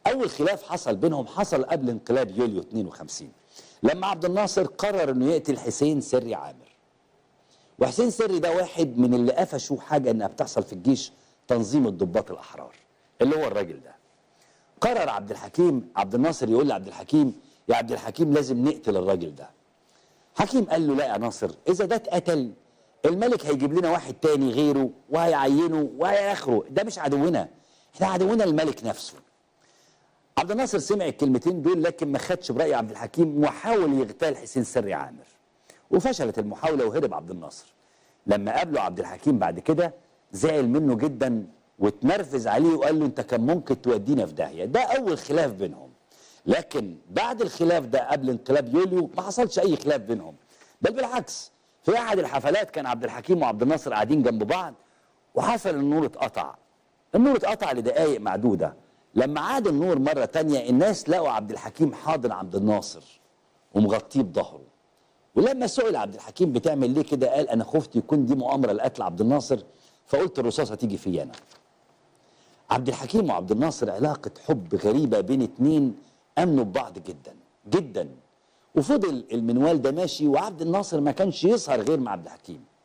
اول خلاف حصل بينهم حصل قبل انقلاب يوليو 52 لما عبد الناصر قرر انه يقتل حسين سري عامر وحسين سري ده واحد من اللي قفشوا حاجه انها بتحصل في الجيش تنظيم الضباط الاحرار اللي هو الراجل ده قرر عبد الحكيم عبد الناصر يقول لعبد الحكيم يا عبد الحكيم لازم نقتل الراجل ده حكيم قال له لا يا ناصر اذا ده اتقتل الملك هيجيب لنا واحد تاني غيره وهيعينه وهياخره ده مش عدونا احنا عدونا الملك نفسه عبد الناصر سمع الكلمتين دول لكن ما خدش برأي عبد الحكيم وحاول يغتال حسين سري عامر وفشلت المحاولة وهرب عبد الناصر لما قابله عبد الحكيم بعد كده زعل منه جدا واتنرفز عليه وقال له انت كان ممكن تودينا في داهية ده اول خلاف بينهم لكن بعد الخلاف ده قبل انقلاب يوليو ما حصلش اي خلاف بينهم بل بالعكس في احد الحفلات كان عبد الحكيم وعبد الناصر قاعدين جنب بعض وحصل النور اتقطع النور اتقطع لدقائق معدودة لما عاد النور مرة تانية الناس لقوا عبد الحكيم حاضن عبد الناصر ومغطيه بظهره ولما سئل عبد الحكيم بتعمل ليه كده قال انا خفت يكون دي مؤامرة لقتل عبد الناصر فقلت الرصاصة تيجي فيا انا عبد الحكيم وعبد الناصر علاقة حب غريبة بين اتنين امنوا ببعض جدا جدا وفضل المنوال ده ماشي وعبد الناصر ما كانش يسهر غير مع عبد الحكيم